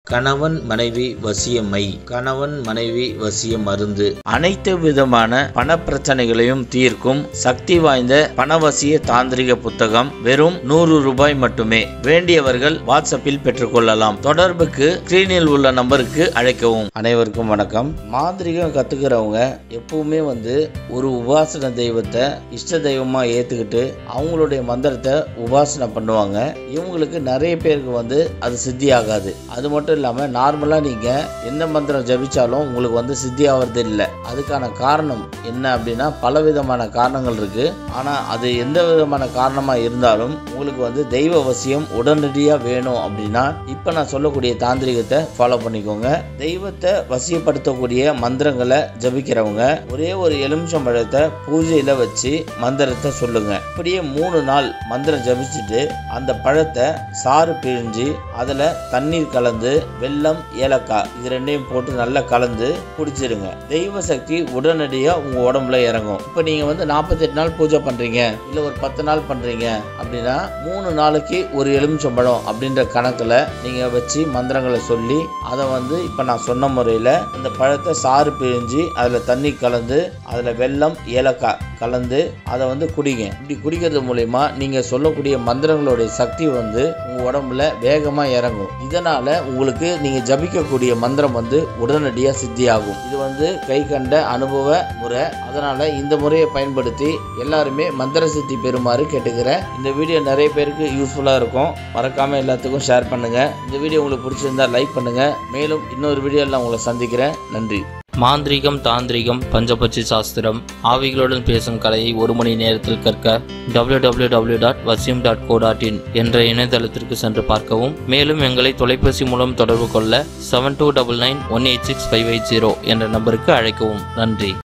கணவன் மனைவி வசியமை கணவன் மனைவி வசிய மருந்து அனைத்து விதமான பண பிரச்சனைகளையும் தீர்க்கும் சக்தி வாய்ந்த பணவசிய தாந்திரிக புத்தகம் வெறும் நூறு ரூபாய் மட்டுமே வேண்டியவர்கள் வாட்ஸ்அப்பில் பெற்றுக்கொள்ளலாம் தொடர்புக்கு ஸ்கிரீனில் உள்ள நம்பருக்கு அழைக்கவும் அனைவருக்கும் வணக்கம் மாந்திரிகம் கத்துக்கிறவங்க எப்பவுமே வந்து ஒரு உபாசன தெய்வத்தை இஷ்ட தெய்வமா ஏத்துக்கிட்டு அவங்களுடைய மந்திரத்தை உபாசனை பண்ணுவாங்க இவங்களுக்கு நிறைய பேருக்கு வந்து அது சித்தி ஆகாது அது மட்டும் இல்லாமல் நார்மலாக நீங்கள் எந்த மந்திரம் ஜபிச்சாலும் உங்களுக்கு வந்து சித்தி ஆகிறது இல்லை அதுக்கான காரணம் என்ன அப்படின்னா பல விதமான காரணங்கள் இருக்குது ஆனால் அது எந்த விதமான காரணமாக இருந்தாலும் உங்களுக்கு வந்து தெய்வ வசியம் உடனடியாக வேணும் அப்படின்னா இப்போ நான் சொல்லக்கூடிய தாந்திரிகத்தை ஃபாலோ பண்ணிக்கோங்க தெய்வத்தை வசியப்படுத்தக்கூடிய மந்திரங்களை ஜபிக்கிறவங்க ஒரே ஒரு எலுமிச்சம்பழத்தை பூஜையில் வச்சு மந்திரத்தை சொல்லுங்க இப்படியே மூணு நாள் மந்திரம் ஜபிச்சுட்டு அந்த பழத்தை சாறு பிழிஞ்சு அதில் தண்ணீர் கலந்து வெல்லம் ஏலக்காய் இது ரெண்டையும் போட்டு நல்லா கலந்து குடிச்சிருங்க தெய்வ சக்தி உடனடியாக உங்கள் உடம்புல இறங்கும் இப்போ நீங்கள் வந்து நாற்பத்தெட்டு நாள் பூஜை பண்ணுறீங்க இல்லை ஒரு பத்து நாள் பண்ணுறீங்க அப்படின்னா மூணு நாளைக்கு ஒரு எலுமிச்சம்பழம் அப்படின்ற கணக்கில் நீங்கள் வச்சு மந்திரங்களை சொல்லி அதை வந்து இப்போ நான் சொன்ன முறையில் அந்த பழத்தை சாறு பிழிஞ்சு அதில் தண்ணி கலந்து அதில் வெல்லம் ஏலக்காய் கலந்து அதை வந்து குடிங்க இப்படி குடிக்கிறது மூலயமா நீங்கள் சொல்லக்கூடிய மந்திரங்களுடைய சக்தி வந்து உங்கள் உடம்புல வேகமாக இறங்கும் இதனால் உங்களுக்கு நீங்கள் ஜபிக்கக்கூடிய மந்திரம் வந்து உடனடியாக சித்தியாகும் இது வந்து கை கண்ட அனுபவ முறை அதனால் இந்த முறையை பயன்படுத்தி எல்லாருமே மந்திர சித்தி பெறுமாறு கேட்டுக்கிறேன் இந்த வீடியோ நிறைய பேருக்கு யூஸ்ஃபுல்லாக இருக்கும் மறக்காமல் எல்லாத்துக்கும் ஷேர் பண்ணுங்கள் இந்த வீடியோ உங்களுக்கு பிடிச்சிருந்தா லைக் பண்ணுங்கள் மேலும் இன்னொரு வீடியோவில் உங்களை சந்திக்கிறேன் நன்றி மாந்திரீகம் தாந்திரிகம் பஞ்சபட்சி சாஸ்திரம் ஆவிகளுடன் பேசும் கலையை ஒரு மணி நேரத்தில் கற்க www.vasim.co.in டாட் வசியம் டாட் கோ டாட் இன் என்ற இணையதளத்திற்கு சென்று பார்க்கவும் மேலும் எங்களை தொலைபேசி மூலம் தொடர்பு கொள்ள seven two double nine one eight six five eight zero என்ற நம்பருக்கு அழைக்கவும் நன்றி